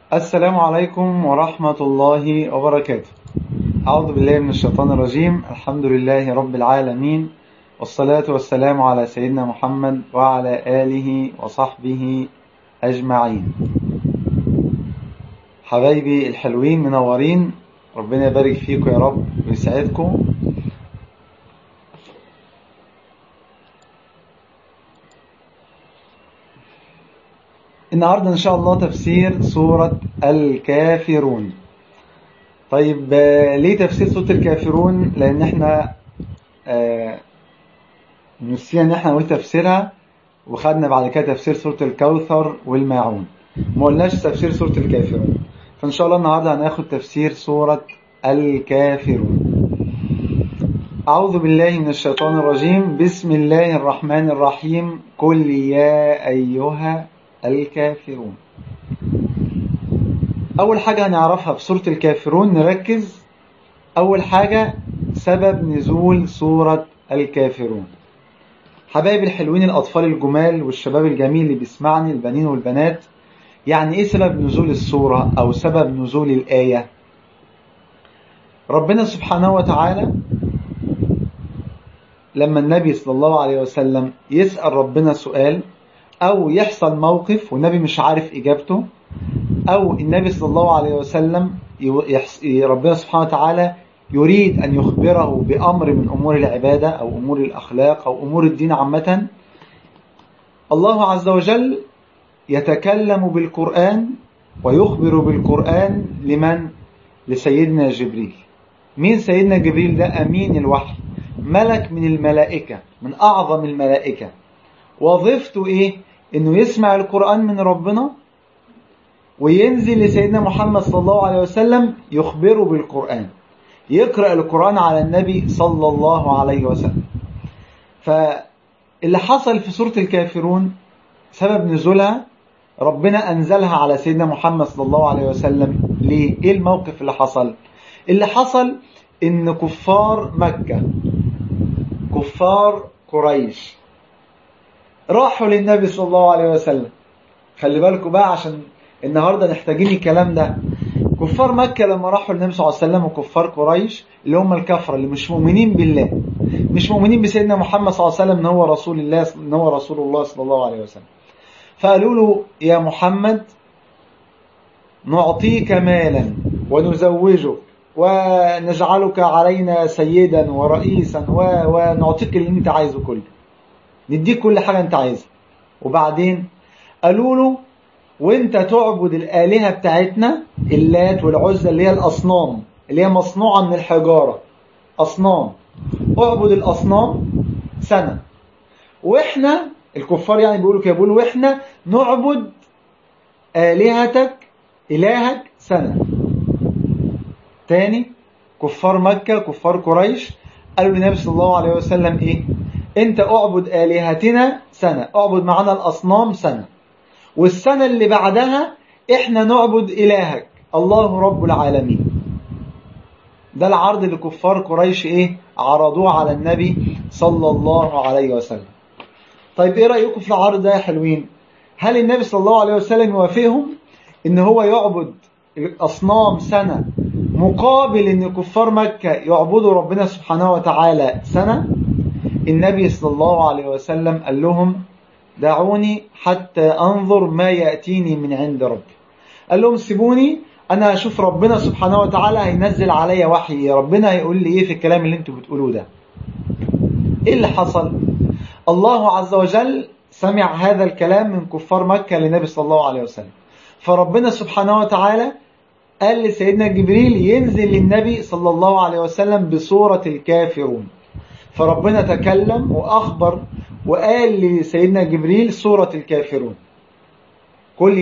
السلام عليكم ورحمة الله وبركاته أعوذ بالله من الشيطان الرجيم الحمد لله رب العالمين والصلاة والسلام على سيدنا محمد وعلى آله وصحبه أجمعين حبايبي الحلوين منورين ربنا يبارك فيكم يا رب ويسعدكم النهاردة إن شاء الله تفسير سورة الكافرون طيب آه، ليه تفسير سورة الكافرون لأن احنا آه، نسينا ان احنا نقول تفسيرها وخدنا بعد كده تفسير سورة الكوثر والماعون ما قلناش تفسير سورة الكافرون فإن شاء الله النهاردة هناخد تفسير سورة الكافرون أعوذ بالله من الشيطان الرجيم بسم الله الرحمن الرحيم قل يا أيها الكافرون أول حاجة هنعرفها في سورة الكافرون نركز أول حاجة سبب نزول سورة الكافرون حبايب الحلوين الأطفال الجمال والشباب الجميل اللي بيسمعني البنين والبنات يعني إيه سبب نزول السورة أو سبب نزول الآية ربنا سبحانه وتعالى لما النبي صلى الله عليه وسلم يسأل ربنا سؤال أو يحصل موقف والنبي مش عارف إجابته أو النبي صلى الله عليه وسلم يحس... ربنا سبحانه وتعالى يريد أن يخبره بأمر من أمور العبادة أو أمور الأخلاق أو أمور الدين عامة الله عز وجل يتكلم بالقرآن ويخبر بالقرآن لمن؟ لسيدنا جبريل مين سيدنا جبريل ده أمين الوحي ملك من الملائكة من أعظم الملائكة وظيفته إيه؟ إنه يسمع القرآن من ربنا وينزل لسيدنا محمد صلى الله عليه وسلم يخبره بالقرآن يقرأ القرآن على النبي صلى الله عليه وسلم فاللي حصل في سورة الكافرون سبب نزولها ربنا أنزلها على سيدنا محمد صلى الله عليه وسلم ليه؟ إيه الموقف اللي حصل؟ اللي حصل إن كفار مكة كفار قريش راحوا للنبي صلى الله عليه وسلم خلي بالكم بقى عشان النهارده محتاجين الكلام ده كفار مكة لما راحوا للنبي صلى الله عليه وسلم وكفار قريش اللي هم الكفرة اللي مش مؤمنين بالله مش مؤمنين بسيدنا محمد صلى الله عليه وسلم ان هو رسول الله ان هو رسول الله صلى الله عليه وسلم فقالوا له يا محمد نعطيك مالا ونزوجك ونجعلك علينا سيدا ورئيسا ونعطيك اللي انت عايزه كله نديك كل حاجة انت عايزها وبعدين قالوا له وانت تعبد الآلهة بتاعتنا اللات والعزة اللي هي الأصنام اللي هي مصنوعة من الحجارة أصنام اعبد الأصنام سنة واحنا الكفار يعني بيقولوا كده بيقولوا واحنا نعبد آلهتك إلهك سنة تاني كفار مكة كفار قريش قالوا للنبي صلى الله عليه وسلم ايه انت اعبد آلهتنا سنة اعبد معنا الأصنام سنة والسنة اللي بعدها احنا نعبد إلهك الله رب العالمين ده العرض اللي كفار قريش ايه عرضوه على النبي صلى الله عليه وسلم طيب ايه رأيكم في العرض ده يا حلوين هل النبي صلى الله عليه وسلم يوافقهم ان هو يعبد الأصنام سنة مقابل ان كفار مكة يعبدوا ربنا سبحانه وتعالى سنة النبي صلى الله عليه وسلم قال لهم دعوني حتى أنظر ما يأتيني من عند ربي قال لهم سيبوني أنا أشوف ربنا سبحانه وتعالى هينزل عليا وحي ربنا هيقول لي إيه في الكلام اللي انتوا بتقولوه ده إيه اللي حصل الله عز وجل سمع هذا الكلام من كفار مكة للنبي صلى الله عليه وسلم فربنا سبحانه وتعالى قال لسيدنا جبريل ينزل للنبي صلى الله عليه وسلم بصورة الكافرون فربنا تكلم وأخبر وقال لسيدنا جبريل سورة الكافرون قل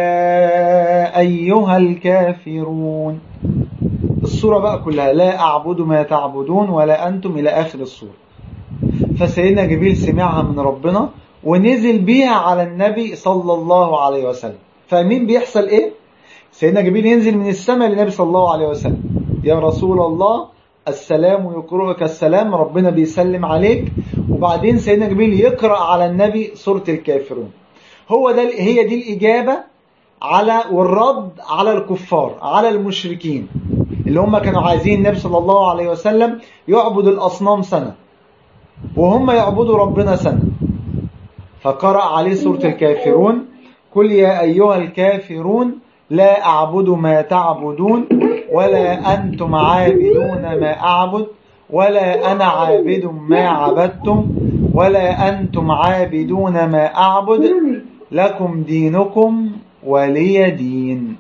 يا أيها الكافرون السورة بقى كلها لا أعبد ما تعبدون ولا أنتم إلى آخر السورة فسيدنا جبريل سمعها من ربنا ونزل بيها على النبي صلى الله عليه وسلم فمين بيحصل إيه؟ سيدنا جبريل ينزل من السماء للنبي صلى الله عليه وسلم يا رسول الله السلام يقرؤك السلام ربنا بيسلم عليك وبعدين سيدنا جبريل يقرأ على النبي سورة الكافرون هو ده هي دي الإجابة على والرد على الكفار على المشركين اللي هم كانوا عايزين النبي صلى الله عليه وسلم يعبد الأصنام سنة وهم يعبدوا ربنا سنة فقرأ عليه سورة الكافرون قل يا أيها الكافرون لا أعبد ما تعبدون ولا أنتم عابدون ما أعبد ولا أنا عابد ما عبدتم ولا أنتم عابدون ما أعبد لكم دينكم ولي دين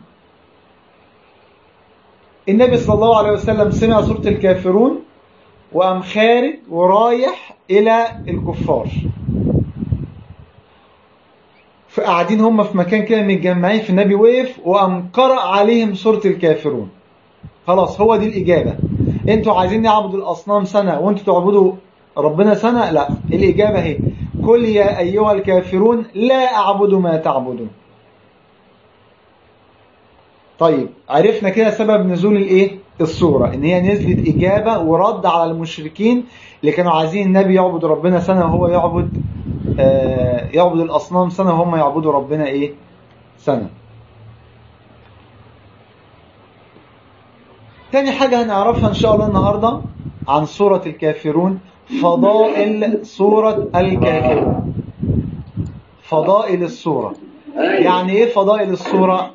النبي صلى الله عليه وسلم سمع سورة الكافرون وقام خارج ورايح إلى الكفار فقاعدين هم في مكان كده متجمعين فالنبي وقف وقام قرأ عليهم سورة الكافرون خلاص هو دي الإجابة انتوا عايزين نعبدوا الأصنام سنة وانتوا تعبدوا ربنا سنة لا الإجابة هي قل يا أيها الكافرون لا أعبد ما تعبدون طيب عرفنا كده سبب نزول الايه الصورة ان هي نزلت اجابة ورد على المشركين اللي كانوا عايزين النبي يعبد ربنا سنة وهو يعبد آه يعبد الاصنام سنة وهم يعبدوا ربنا ايه سنة تاني حاجة هنعرفها ان شاء الله النهاردة عن سورة الكافرون فضائل سورة الكافرون فضائل السورة يعني ايه فضائل السورة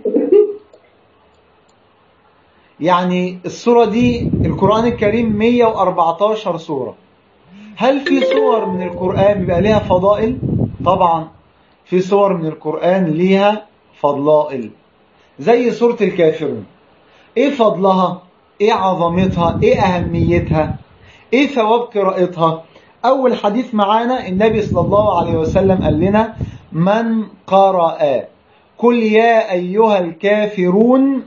يعني السورة دي القرآن الكريم 114 سورة هل في صور من القرآن بيبقى ليها فضائل؟ طبعا في صور من القرآن ليها فضلائل زي سورة الكافرون ايه فضلها؟ ايه عظمتها؟ ايه اهميتها؟ ايه ثواب قراءتها؟ اول حديث معانا النبي صلى الله عليه وسلم قال لنا من قرأ قل يا أيها الكافرون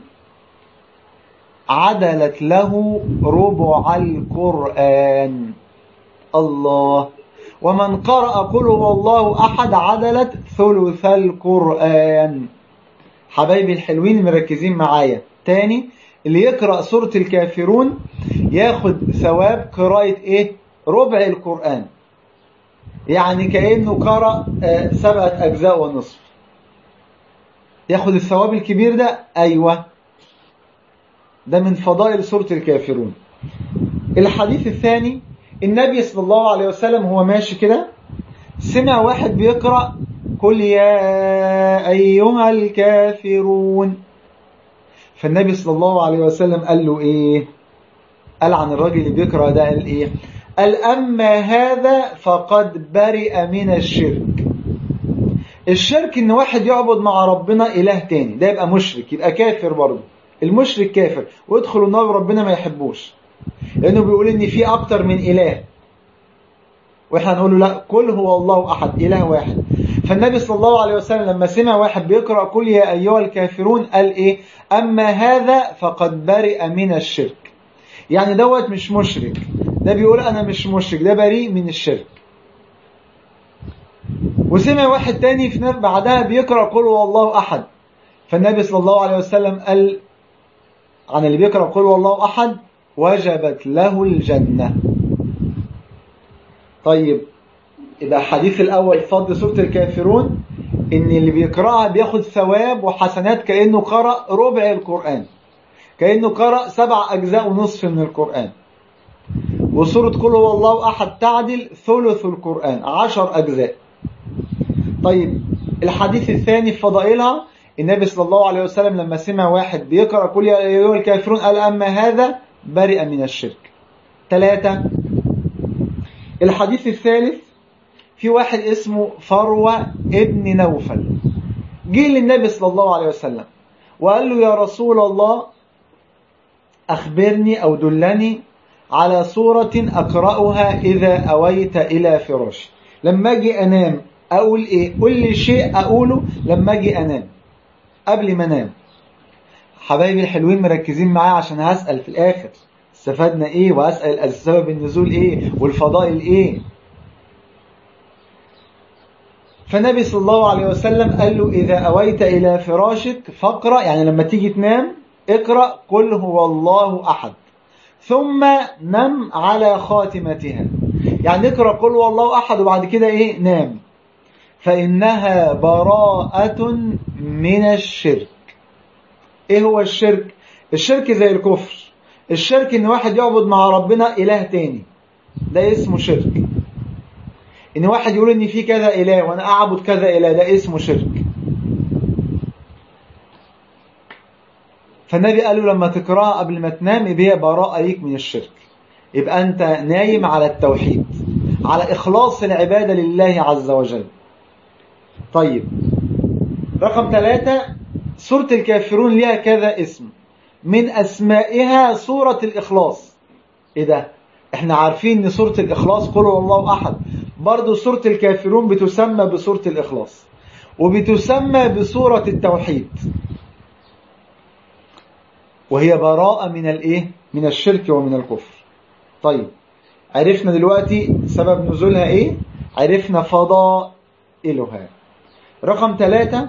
عدلت له ربع القرآن الله ومن قرأ قل هو الله أحد عدلت ثلث القرآن حبايبي الحلوين مركزين معايا تاني اللي يقرأ سورة الكافرون ياخد ثواب قراءة ايه ربع القرآن يعني كأنه قرأ سبعة أجزاء ونصف ياخد الثواب الكبير ده أيوة ده من فضائل سورة الكافرون الحديث الثاني النبي صلى الله عليه وسلم هو ماشي كده سمع واحد بيقرأ قل يا أيها الكافرون فالنبي صلى الله عليه وسلم قال له إيه قال عن الراجل اللي بيقرأ ده قال إيه قال أما هذا فقد برئ من الشرك الشرك إن واحد يعبد مع ربنا إله تاني ده يبقى مشرك يبقى كافر برضه المشرك كافر ويدخل النار ربنا ما يحبوش لأنه بيقول إن في أكتر من إله وإحنا نقول له لا قل هو الله أحد إله واحد فالنبي صلى الله عليه وسلم لما سمع واحد بيقرأ قل يا أيها الكافرون قال إيه أما هذا فقد برئ من الشرك يعني دوت مش مشرك ده بيقول أنا مش مشرك ده بريء من الشرك وسمع واحد تاني في بعدها بيقرأ قل هو الله أحد فالنبي صلى الله عليه وسلم قال عن اللي بيقرأ قل هو الله أحد وجبت له الجنة طيب يبقى الحديث الأول فضل سورة الكافرون إن اللي بيقرأها بياخد ثواب وحسنات كأنه قرأ ربع القرآن كأنه قرأ سبع أجزاء ونصف من القرآن وسورة قل هو الله أحد تعدل ثلث القرآن عشر أجزاء طيب الحديث الثاني في فضائلها النبي صلى الله عليه وسلم لما سمع واحد بيقرأ قل يا أيها الكافرون قال أما هذا برئ من الشرك ثلاثة الحديث الثالث في واحد اسمه فروة ابن نوفل جه للنبي صلى الله عليه وسلم وقال له يا رسول الله أخبرني أو دلني على سورة أقرأها إذا أويت إلى فراشي لما أجي أنام أقول إيه قل لي شيء أقوله لما أجي أنام قبل ما أنام حبايبي الحلوين مركزين معايا عشان هسأل في الآخر استفدنا إيه وأسأل سبب النزول إيه والفضائل إيه فالنبي صلى الله عليه وسلم قال له إذا أويت إلى فراشك فاقرأ يعني لما تيجي تنام اقرأ قل هو الله أحد ثم نم على خاتمتها يعني اقرأ قل هو الله أحد وبعد كده إيه نام فإنها براءة من الشرك ايه هو الشرك الشرك زي الكفر الشرك ان واحد يعبد مع ربنا اله تاني ده اسمه شرك ان واحد يقول ان في كذا اله وانا اعبد كذا اله ده اسمه شرك فالنبي قال له لما تقراها قبل ما تنام يبقى هي براءة ليك من الشرك يبقى انت نايم على التوحيد على اخلاص العبادة لله عز وجل طيب رقم ثلاثة سورة الكافرون ليها كذا اسم من أسمائها سورة الإخلاص إيه ده؟ إحنا عارفين إن سورة الإخلاص قل هو الله أحد برضو سورة الكافرون بتسمى بسورة الإخلاص وبتسمى بسورة التوحيد وهي براءة من الإيه؟ من الشرك ومن الكفر طيب عرفنا دلوقتي سبب نزولها إيه؟ عرفنا فضائلها رقم ثلاثة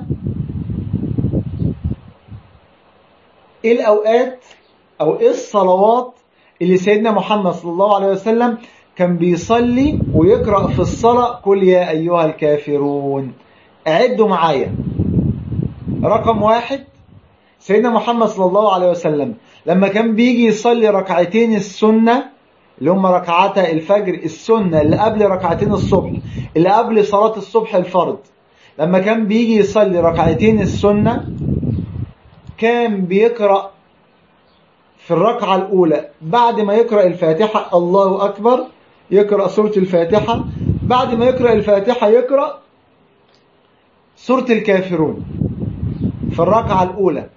ايه الاوقات او ايه الصلوات اللي سيدنا محمد صلى الله عليه وسلم كان بيصلي ويقرأ في الصلاة قل يا أيها الكافرون أعدوا معايا رقم واحد سيدنا محمد صلى الله عليه وسلم لما كان بيجي يصلي ركعتين السنة اللي هم ركعتا الفجر السنة اللي قبل ركعتين الصبح اللي قبل صلاة الصبح الفرض لما كان بيجي يصلي ركعتين السنة كان بيقرأ في الركعة الأولى بعد ما يقرأ الفاتحة الله أكبر يقرأ سورة الفاتحة بعد ما يقرأ الفاتحة يقرأ سورة الكافرون في الركعة الأولى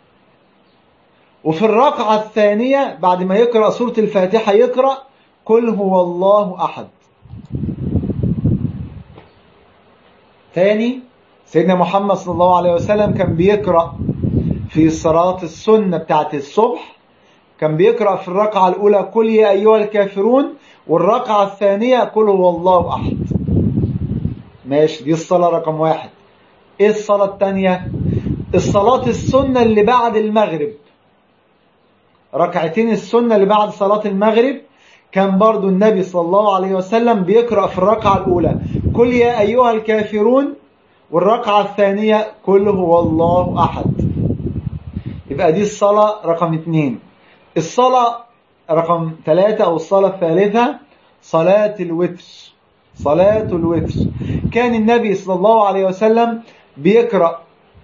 وفي الركعة الثانية بعد ما يقرأ سورة الفاتحة يقرأ قل هو الله أحد ثاني سيدنا محمد صلى الله عليه وسلم كان بيقرأ في صلاة السنة بتاعت الصبح كان بيقرأ في الركعة الأولى قل يا أيها الكافرون والركعة الثانية قل هو الله أحد ماشي دي الصلاة رقم واحد إيه الصلاة الثانية الصلاة السنة اللي بعد المغرب ركعتين السنة اللي بعد صلاة المغرب كان برضو النبي صلى الله عليه وسلم بيقرأ في الركعة الأولى قل يا أيها الكافرون والركعة الثانية قل هو الله أحد يبقى دي الصلاة رقم اثنين الصلاة رقم ثلاثة أو الصلاة الثالثة صلاة الوتر صلاة الوتر كان النبي صلى الله عليه وسلم بيقرأ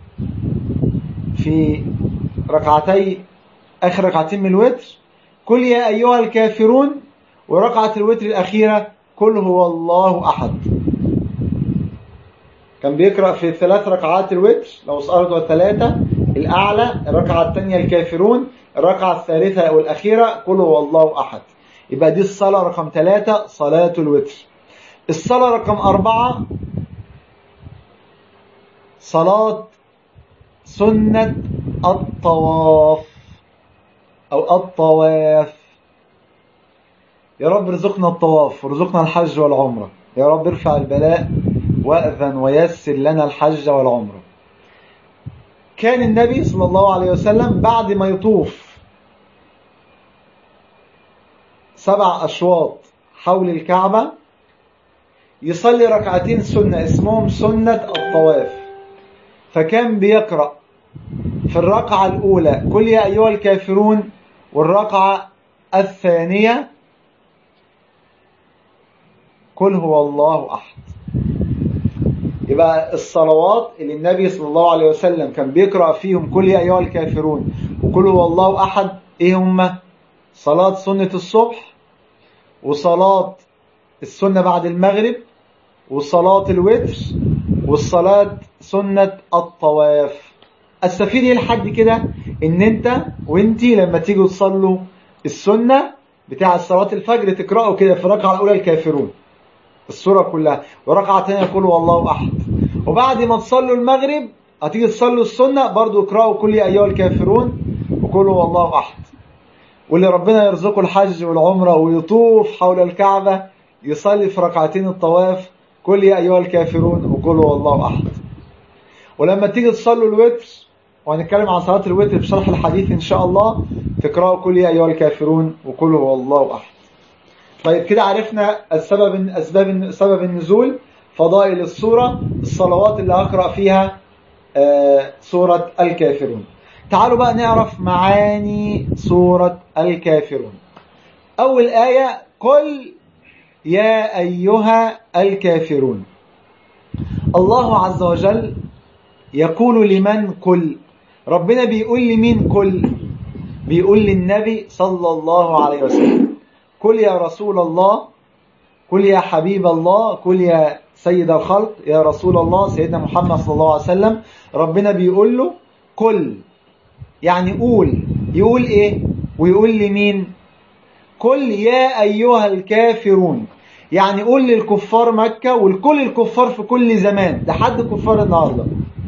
في ركعتي آخر ركعتين من الوتر قل يا أيها الكافرون وركعة الوتر الأخيرة قل هو الله أحد كان بيقرأ في ثلاث ركعات الوتر لو صارت الثلاثة الأعلى الركعة الثانية الكافرون الركعة الثالثة أو الأخيرة قل هو الله أحد يبقى دي الصلاة رقم ثلاثة صلاة الوتر الصلاة رقم أربعة صلاة سنة الطواف أو الطواف يا رب ارزقنا الطواف وارزقنا الحج والعمرة يا رب ارفع البلاء وأذن ويسر لنا الحج والعمرة كان النبي صلى الله عليه وسلم بعد ما يطوف سبع أشواط حول الكعبة يصلي ركعتين سنة اسمهم سنة الطواف فكان بيقرأ في الركعة الأولى قل يا أيها الكافرون والركعة الثانية قل هو الله أحد يبقى الصلوات اللي النبي صلى الله عليه وسلم كان بيقرأ فيهم قل يا أيها الكافرون وقل هو الله أحد إيه هما صلاة سنة الصبح وصلاة السنة بعد المغرب وصلاة الوتر والصلاة سنة الطواف استفيد ايه لحد كده ان انت وانتي لما تيجوا تصلوا السنة بتاع صلاة الفجر تقرأوا كده في الركعة الأولى الكافرون السورة كلها وركعة تانية يقول والله أحد وبعد ما تصلوا المغرب هتيجي تصلوا السنة برضو اقرأوا كل يا أيها الكافرون وقولوا والله أحد واللي ربنا يرزقه الحج والعمرة ويطوف حول الكعبة يصلي في ركعتين الطواف كل يا أيها الكافرون وقولوا والله أحد ولما تيجي تصلوا الوتر وهنتكلم عن صلاة الوتر بشرح الحديث إن شاء الله تقرأوا كل يا أيها الكافرون وقولوا والله أحد طيب كده عرفنا السبب أسباب سبب النزول فضائل السورة الصلوات اللي هقرأ فيها آه، سورة الكافرون تعالوا بقى نعرف معاني سورة الكافرون أول آية قل يا أيها الكافرون الله عز وجل يقول لمن قل ربنا بيقول لمين قل بيقول للنبي صلى الله عليه وسلم قل يا رسول الله قل يا حبيب الله قل يا سيد الخلق يا رسول الله سيدنا محمد صلى الله عليه وسلم ربنا بيقول له قل يعني قول يقول ايه ويقول لمين قل يا ايها الكافرون يعني قول للكفار مكة ولكل الكفار في كل زمان لحد كفار النهاردة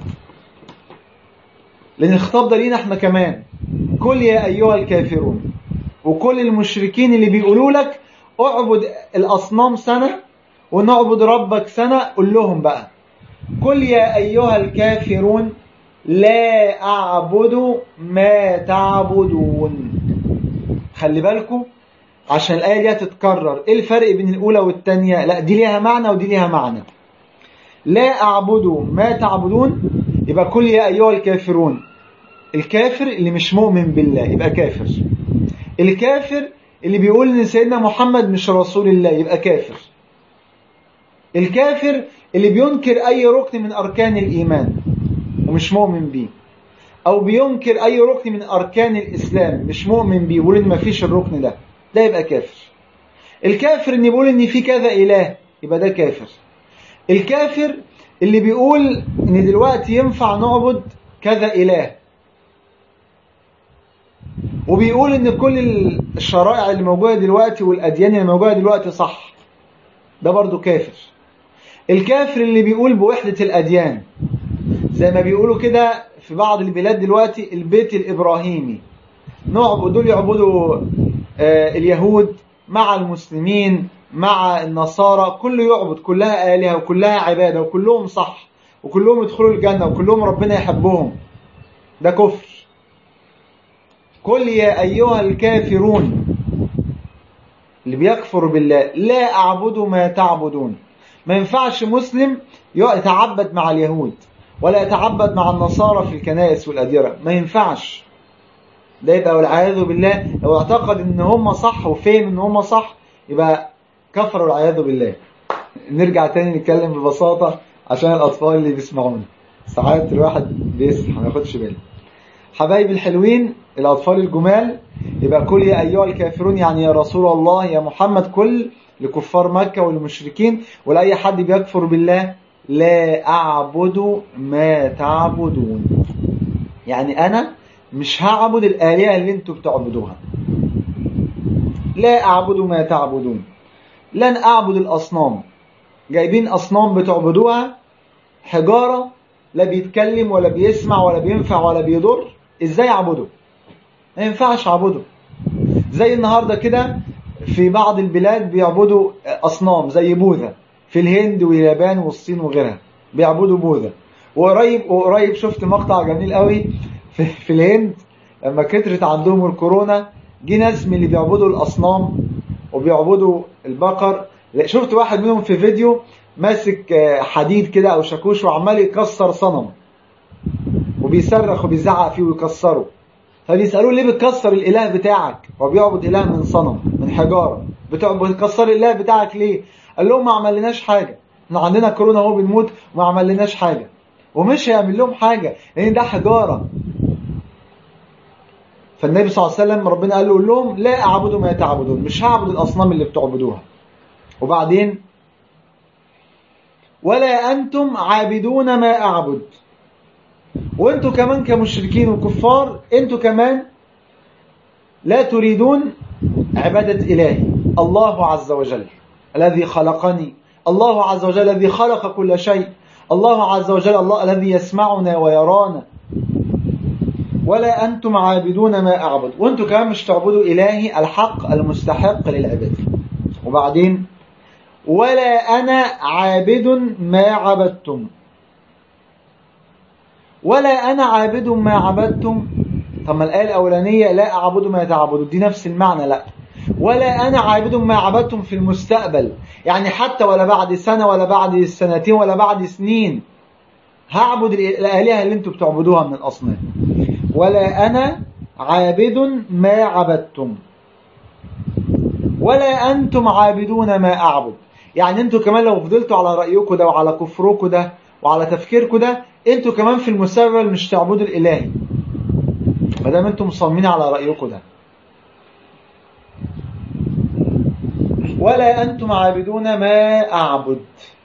لأن الخطاب ده لينا احنا كمان قل يا أيها الكافرون وكل المشركين اللي بيقولوا لك اعبد الأصنام سنة ونعبد ربك سنة قول لهم بقى قل يا أيها الكافرون لا أعبد ما تعبدون خلي بالكم عشان الآية دي هتتكرر إيه الفرق بين الأولى والتانية لا دي ليها معنى ودي ليها معنى لا أعبد ما تعبدون يبقى كل يا أيها الكافرون الكافر اللي مش مؤمن بالله يبقى كافر الكافر اللي بيقول ان سيدنا محمد مش رسول الله يبقى كافر الكافر اللي بينكر اي ركن من اركان الايمان ومش مؤمن بيه او بينكر اي ركن من اركان الاسلام مش مؤمن بيه ويقول ان مفيش الركن ده ده يبقى كافر الكافر اللي بيقول ان في كذا اله يبقى ده كافر الكافر اللي بيقول ان دلوقتي ينفع نعبد كذا اله وبيقول ان كل الشرائع اللي موجوده دلوقتي والاديان اللي موجوده دلوقتي صح ده برضو كافر الكافر اللي بيقول بوحده الاديان زي ما بيقولوا كده في بعض البلاد دلوقتي البيت الابراهيمي نعبد دول يعبدوا آه اليهود مع المسلمين مع النصارى كله يعبد كلها آلهة وكلها عبادة وكلهم صح وكلهم يدخلوا الجنة وكلهم ربنا يحبهم ده كفر قل يا أيها الكافرون اللي بيكفر بالله لا أعبد ما تعبدون ما ينفعش مسلم يتعبد مع اليهود ولا يتعبد مع النصارى في الكنائس والأديرة ما ينفعش ده يبقى والعياذ بالله لو اعتقد ان هم صح وفهم ان هم صح يبقى كفر والعياذ بالله نرجع تاني نتكلم ببساطة عشان الأطفال اللي بيسمعونا ساعات الواحد بيسمع ما ياخدش باله حبايبي الحلوين الأطفال الجمال يبقى كل يا أيها الكافرون يعني يا رسول الله يا محمد كل لكفار مكة والمشركين ولأي حد بيكفر بالله لا أعبد ما تعبدون يعني أنا مش هعبد الآلهة اللي انتوا بتعبدوها لا أعبد ما تعبدون لن أعبد الأصنام جايبين أصنام بتعبدوها حجارة لا بيتكلم ولا بيسمع ولا بينفع ولا بيضر ازاي اعبده ما ينفعش اعبده زي النهاردة كده في بعض البلاد بيعبدوا أصنام زي بوذا في الهند واليابان والصين وغيرها بيعبدوا بوذا وقريب وقريب شفت مقطع جميل قوي في, في الهند لما كترت عندهم الكورونا جه ناس من اللي بيعبدوا الأصنام وبيعبدوا البقر شفت واحد منهم في فيديو ماسك حديد كده أو شاكوش وعمال يكسر صنم وبيصرخ وبيزعق فيه ويكسره فبيسألوه ليه بتكسر الإله بتاعك هو بيعبد إله من صنم من حجارة بتكسر الإله بتاعك ليه قال لهم ما عملناش حاجة احنا عندنا كورونا اهو بنموت وما عملناش حاجة ومش هيعمل لهم حاجة لأن ده حجارة فالنبي صلى الله عليه وسلم ربنا قال له قول لهم لا أعبد ما تعبدون مش هعبد الأصنام اللي بتعبدوها وبعدين ولا أنتم عابدون ما أعبد وانتوا كمان كمشركين وكفار انتوا كمان لا تريدون عبادة إلهي الله عز وجل الذي خلقني الله عز وجل الذي خلق كل شيء الله عز وجل الله الذي يسمعنا ويرانا ولا أنتم عابدون ما أعبد وانتوا كمان مش تعبدوا إلهي الحق المستحق للعبادة وبعدين ولا أنا عابد ما عبدتم ولا أنا عابد ما عبدتم طب ما الآية الأولانية لا أعبد ما تعبدون دي نفس المعنى لا ولا أنا عابد ما عبدتم في المستقبل يعني حتى ولا بعد سنة ولا بعد سنتين ولا بعد سنين هعبد الآلهة اللي انتم بتعبدوها من الأصنام ولا أنا عابد ما عبدتم ولا أنتم عابدون ما أعبد يعني انتوا كمان لو فضلتوا على رأيكم ده وعلى كفركم ده وعلى تفكيركم ده انتوا كمان في المستقبل مش تعبدوا الإلهي ما دام انتم مصممين على رأيكم ده ولا أنتم عابدون ما أعبد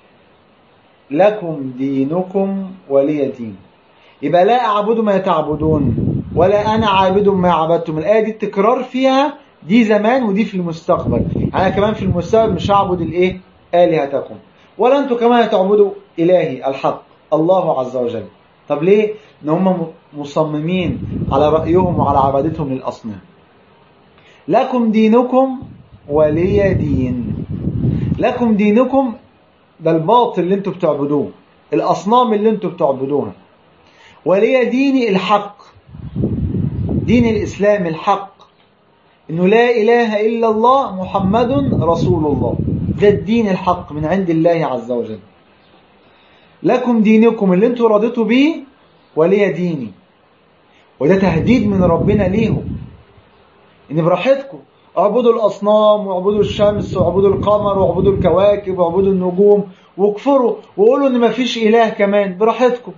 لكم دينكم ولي دين يبقى لا أعبد ما تعبدون ولا أنا عابد ما عبدتم الآية دي التكرار فيها دي زمان ودي في المستقبل أنا كمان في المستقبل مش هعبد الإيه آلهتكم ولا أنتم كمان هتعبدوا إلهي الحق الله عز وجل طب ليه؟ إن هم مصممين على رأيهم وعلى عبادتهم للأصنام لكم دينكم ولي دين لكم دينكم ده الباطل اللي انتوا بتعبدوه الأصنام اللي انتوا بتعبدوها ولي ديني الحق دين الإسلام الحق إنه لا إله إلا الله محمد رسول الله ده الدين الحق من عند الله عز وجل لكم دينكم اللي انتوا رضيتوا بيه ولي ديني وده تهديد من ربنا ليهم ان براحتكم اعبدوا الاصنام واعبدوا الشمس واعبدوا القمر واعبدوا الكواكب واعبدوا النجوم واكفروا وقولوا ان مفيش اله كمان براحتكم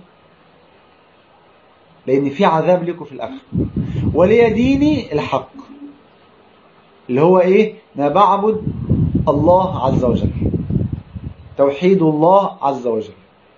لان في عذاب لكم في الاخره ولي ديني الحق اللي هو ايه ما بعبد الله عز وجل توحيد الله عز وجل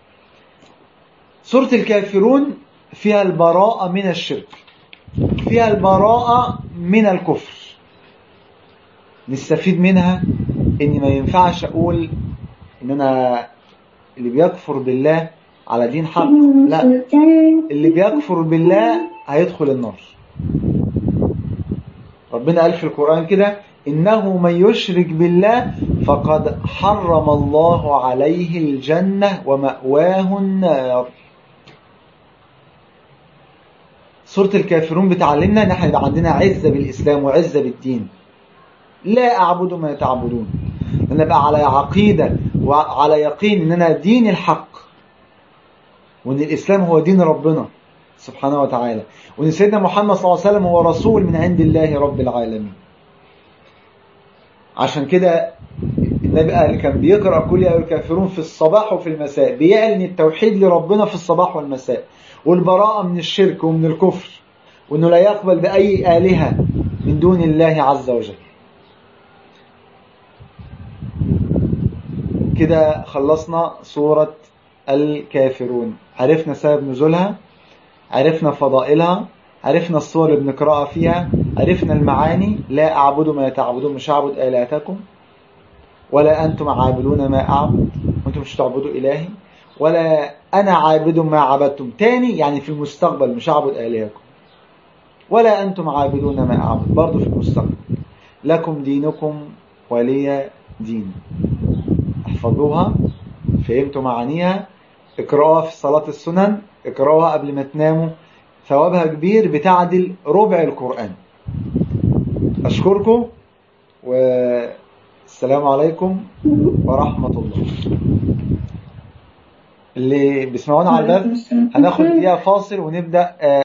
سورة الكافرون فيها البراءة من الشرك فيها البراءة من الكفر نستفيد منها ان ما ينفعش اقول ان انا اللي بيكفر بالله على دين حق لا اللي بيكفر بالله هيدخل النار ربنا قال في القرآن كده إنه من يشرك بالله فقد حرم الله عليه الجنة ومأواه النار سورة الكافرون بتعلمنا ان احنا يبقى عندنا عزة بالإسلام وعزة بالدين لا أعبد ما تعبدون أن أبقى على عقيدة وعلى يقين أن أنا دين الحق وأن الإسلام هو دين ربنا سبحانه وتعالى وأن سيدنا محمد صلى الله عليه وسلم هو رسول من عند الله رب العالمين عشان كده النبي اللي كان بيقرأ كل يا الكافرون في الصباح وفي المساء بيعلن التوحيد لربنا في الصباح والمساء والبراءة من الشرك ومن الكفر وأنه لا يقبل بأي آلهة من دون الله عز وجل كده خلصنا سورة الكافرون عرفنا سبب نزولها عرفنا فضائلها عرفنا الصور اللي بنقرأها فيها عرفنا المعاني لا أعبد ما تعبدون مش أعبد آلهتكم ولا أنتم عابدون ما أعبد وأنتم مش تعبدوا إلهي ولا أنا عابد ما عبدتم تاني يعني في المستقبل مش أعبد آلهتكم ولا أنتم عابدون ما أعبد برضو في المستقبل لكم دينكم ولي دين احفظوها فهمتوا معانيها اقرأوها في صلاة السنن اقرأوها قبل ما تناموا ثوابها كبير بتعدل ربع القرآن أشكركم والسلام عليكم ورحمة الله اللي بيسمعونا على الباب هناخد دقيقة فاصل ونبدأ